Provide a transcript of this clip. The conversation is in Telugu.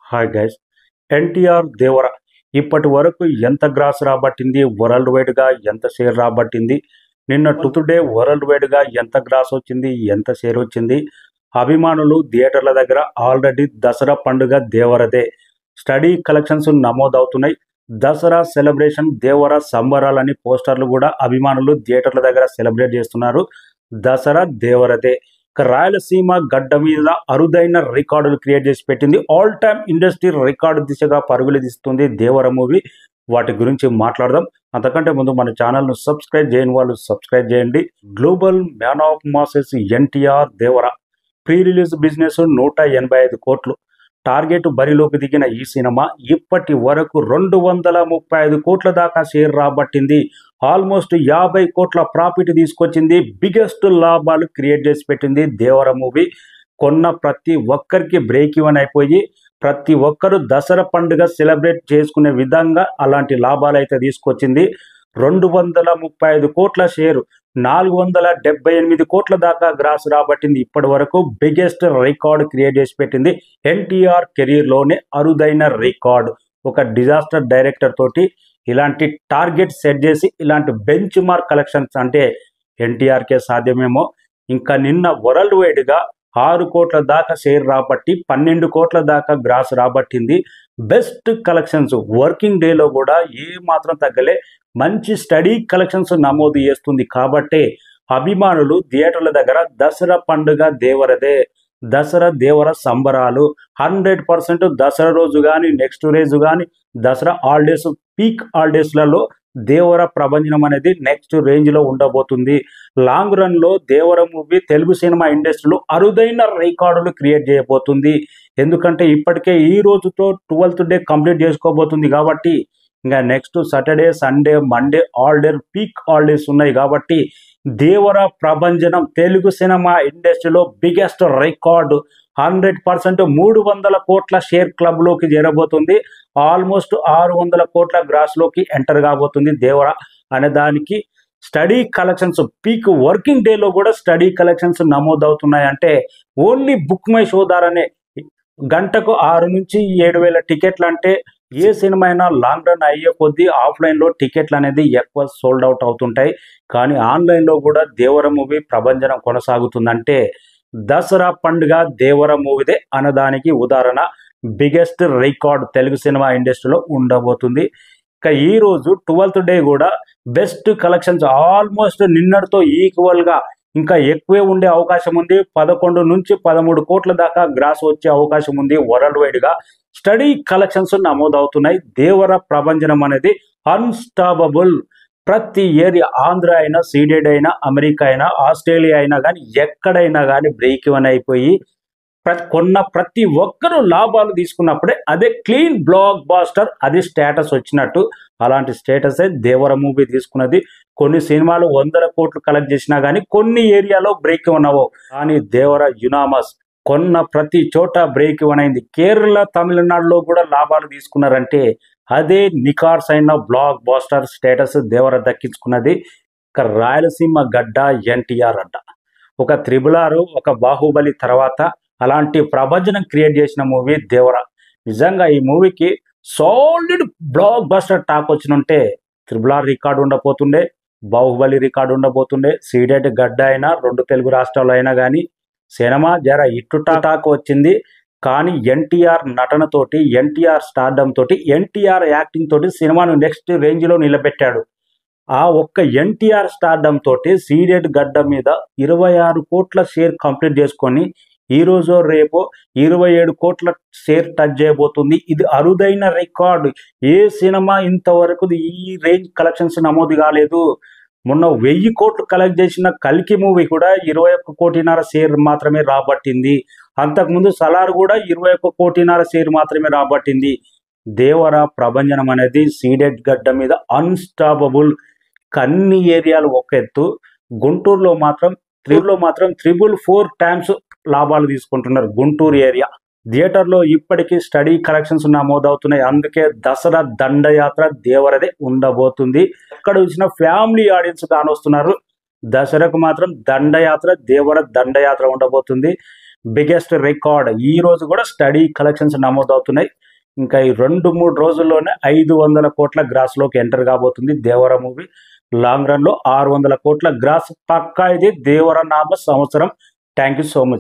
హాయ్ గైస్ ఎన్టీఆర్ దేవర ఇప్పటి వరకు ఎంత గ్రాస్ రాబట్టింది వరల్డ్ వైడ్గా ఎంత షేర్ రాబట్టింది నిన్న టుడే వరల్డ్ వైడ్గా ఎంత గ్రాస్ వచ్చింది ఎంత షేర్ వచ్చింది అభిమానులు థియేటర్ల దగ్గర ఆల్రెడీ దసరా పండుగ దేవరదే స్టడీ కలెక్షన్స్ నమోదవుతున్నాయి దసరా సెలబ్రేషన్ దేవర సంబరాలని పోస్టర్లు కూడా అభిమానులు థియేటర్ల దగ్గర సెలబ్రేట్ చేస్తున్నారు దసరా దేవరదే ఇక రాయలసీమ గడ్డ మీద అరుదైన రికార్డులు క్రియేట్ చేసి పెట్టింది ఆల్ టైమ్ ఇండస్ట్రీ రికార్డు దిశగా పరుగులు తీస్తుంది దేవర మూవీ వాటి గురించి మాట్లాడదాం అంతకంటే ముందు మన ఛానల్ను సబ్స్క్రైబ్ చేయని వాళ్ళు సబ్స్క్రైబ్ చేయండి global man of masses NTR Devara pre release business నూట ఎనభై ఐదు కోట్లు టార్గెట్ బరిలోకి దిగిన ఈ సినిమా ఇప్పటి వరకు రెండు వందల ముప్పై ఐదు కోట్ల దాకా షేర్ రాబట్టింది ఆల్మోస్ట్ యాభై కోట్ల ప్రాఫిట్ తీసుకొచ్చింది బిగ్గెస్ట్ లాభాలు క్రియేట్ చేసి పెట్టింది దేవర మూవీ కొన్న ప్రతి ఒక్కరికి బ్రేక్ ఇవన్ అయిపోయి ప్రతి ఒక్కరు దసరా పండుగ సెలబ్రేట్ చేసుకునే విధంగా అలాంటి లాభాలు అయితే తీసుకొచ్చింది రెండు వందల ముప్పై ఐదు కోట్ల షేరు నాలుగు వందల డెబ్బై ఎనిమిది కోట్ల దాకా గ్రాస్ రాబట్టింది ఇప్పటి వరకు బిగ్గెస్ట్ రికార్డ్ క్రియేట్ చేసి పెట్టింది ఎన్టీఆర్ కెరీర్లోనే అరుదైన రికార్డ్ ఒక డిజాస్టర్ డైరెక్టర్ తోటి ఇలాంటి టార్గెట్ సెట్ చేసి ఇలాంటి బెంచ్ మార్క్ కలెక్షన్స్ అంటే ఎన్టీఆర్కే సాధ్యమేమో ఇంకా నిన్న వరల్డ్ వైడ్గా ఆరు కోట్ల దాకా షేర్ రాబట్టి పన్నెండు కోట్ల దాకా గ్రాస్ రాబట్టింది బెస్ట్ కలెక్షన్స్ వర్కింగ్ డేలో కూడా ఏ మాత్రం తగ్గలే మంచి స్టడీ కలెక్షన్స్ నమోదు చేస్తుంది కాబట్టే అభిమానులు థియేటర్ల దగ్గర దసరా పండుగ దేవరదే దసరా దేవర సంబరాలు హండ్రెడ్ పర్సెంట్ దసరా రోజు కానీ నెక్స్ట్ రోజు కానీ దసరా హాలిడేస్ పీక్ హాలిడేస్లలో దేవర ప్రభంజనం అనేది నెక్స్ట్ రేంజ్లో ఉండబోతుంది లాంగ్ రన్లో దేవర మూవీ తెలుగు సినిమా ఇండస్ట్రీలో అరుదైన రికార్డులు క్రియేట్ చేయబోతుంది ఎందుకంటే ఇప్పటికే ఈ రోజుతో ట్వెల్త్ డే కంప్లీట్ చేసుకోబోతుంది కాబట్టి ఇంకా next Saturday Sunday Monday holiday peak holidays ఉన్నాయి కాబట్టి దేవర ప్రభంజనం తెలుగు సినిమా ఇండస్ట్రీలో బిగ్గెస్ట్ రికార్డు హండ్రెడ్ పర్సెంట్ మూడు వందల కోట్ల షేర్ క్లబ్లోకి చేరబోతుంది ఆల్మోస్ట్ ఆరు వందల కోట్ల గ్రాస్లోకి ఎంటర్ కాబోతుంది దేవర అనే దానికి స్టడీ కలెక్షన్స్ పీక్ వర్కింగ్ డేలో కూడా స్టడీ కలెక్షన్స్ నమోదవుతున్నాయి అంటే ఓన్లీ బుక్ మై షో ద్వారానే గంటకు ఆరు నుంచి ఏడు వేల టికెట్లు అంటే ఏ సినిమా అయినా లాంగ్ రన్ అయ్యే కొద్దీ ఆఫ్లైన్లో టికెట్లు అనేది ఎక్కువ సోల్డ్ అవుట్ అవుతుంటాయి కానీ ఆన్లైన్లో కూడా దేవర మూవీ ప్రభంజనం కొనసాగుతుందంటే దసరా పండుగ దేవర మూవీదే అనదానికి ఉదాహరణ బిగ్గెస్ట్ రికార్డ్ తెలుగు సినిమా ఇండస్ట్రీలో ఉండబోతుంది ఇక ఈ రోజు ట్వెల్త్ డే కూడా బెస్ట్ కలెక్షన్స్ ఆల్మోస్ట్ నిన్నటితో ఈక్వల్గా ఇంకా ఎక్కువే ఉండే అవకాశం ఉంది పదకొండు నుంచి పదమూడు కోట్ల దాకా గ్రాస్ వచ్చే అవకాశం ఉంది వరల్డ్ వైడ్గా స్టడీ కలెక్షన్స్ నమోదవుతున్నాయి దేవర ప్రభంజనం అనేది అన్స్టాపబుల్ ప్రతి ఏరియా ఆంధ్ర అయినా సీడెడ్ అయినా అమెరికా అయినా ఆస్ట్రేలియా అయినా కానీ ఎక్కడైనా కానీ బ్రేక్ ఇవన్ అయిపోయి ప్రతి కొన్న ప్రతి ఒక్కరూ లాభాలు తీసుకున్నప్పుడే అదే క్లీన్ బ్లాక్ బాస్టర్ అది స్టేటస్ వచ్చినట్టు అలాంటి స్టేటసే దేవర మూవీ తీసుకున్నది కొన్ని సినిమాలు వందల కోట్లు కలెక్ట్ చేసినా కానీ కొన్ని ఏరియాలో బ్రేక్ ఉన్నావు కానీ దేవర యునామస్ కొన్న ప్రతి చోట బ్రేక్ ఇవన్ అయింది కేరళ తమిళనాడులో కూడా లాభాలు తీసుకున్నారంటే అదే నికార్స్ అయిన బ్లాక్ బాస్టర్ స్టేటస్ దేవర దక్కించుకున్నది ఇక రాయలసీమ గడ్డ ఎన్టీఆర్ అడ్డ ఒక త్రిబులారు ఒక బాహుబలి తర్వాత అలాంటి ప్రభంజనం క్రియేట్ చేసిన మూవీ దేవర నిజంగా ఈ మూవీకి సాలిడ్ బ్లాక్ బస్టర్ టాక్ వచ్చినుంటే త్రిబులార్ రికార్డు ఉండబోతుండే బాహుబలి రికార్డు ఉండబోతుండే సీడెడ్ గడ్డ అయినా రెండు తెలుగు రాష్ట్రాలు అయినా కానీ సినిమా జర ఇట్టు టాక్ వచ్చింది కానీ ఎన్టీఆర్ నటనతోటి ఎన్టీఆర్ స్టార్డమ్ తోటి ఎన్టీఆర్ యాక్టింగ్ తోటి సినిమాను నెక్స్ట్ రేంజ్లో నిలబెట్టాడు ఆ ఒక్క ఎన్టీఆర్ స్టార్డమ్ తోటి సీరియడ్ గడ్డ మీద ఇరవై ఆరు కోట్ల షేర్ కంప్లీట్ చేసుకొని ఈ రోజు రేపు ఇరవై ఏడు కోట్ల షేర్ టచ్ చేయబోతుంది ఇది అరుదైన రికార్డు ఏ సినిమా ఇంతవరకు ఈ రేంజ్ కలెక్షన్స్ నమోదు కాలేదు మొన్న వెయ్యి కోట్లు కలెక్ట్ చేసిన కల్కి మూవీ కూడా ఇరవై ఒక్క కోటిన్నర షేర్ మాత్రమే రాబట్టింది అంతకుముందు సలార్ కూడా ఇరవై ఒక్క కోటిన్నర షేర్ మాత్రమే రాబట్టింది దేవర ప్రభంజనం అనేది సీడెడ్ గడ్డ మీద అన్స్టాపబుల్ అన్ని ఏరియాలు ఒక ఎత్తు గుంటూరులో మాత్రం త్రిబుల్లో మాత్రం త్రిబుల్ ఫోర్ టైమ్స్ లాభాలు తీసుకుంటున్నారు గుంటూరు ఏరియా థియేటర్లో ఇప్పటికీ స్టడీ కలెక్షన్స్ నమోదవుతున్నాయి అందుకే దసరా దండయాత్ర దేవరదే ఉండబోతుంది ఎక్కడ చూసిన ఫ్యామిలీ ఆడియన్స్ కానొస్తున్నారు దసరాకు మాత్రం దండయాత్ర దేవర దండయాత్ర ఉండబోతుంది బిగ్గెస్ట్ రికార్డ్ ఈ రోజు కూడా స్టడీ కలెక్షన్స్ నమోదవుతున్నాయి ఇంకా ఈ రెండు మూడు రోజుల్లోనే ఐదు వందల కోట్ల గ్రాస్లోకి ఎంటర్ కాబోతుంది దేవర మూవీ లాంగ్ రన్లో ఆరు వందల కోట్ల గ్రాస్ పక్కా ఇది దేవర నామ సంవత్సరం థ్యాంక్ యూ సో మచ్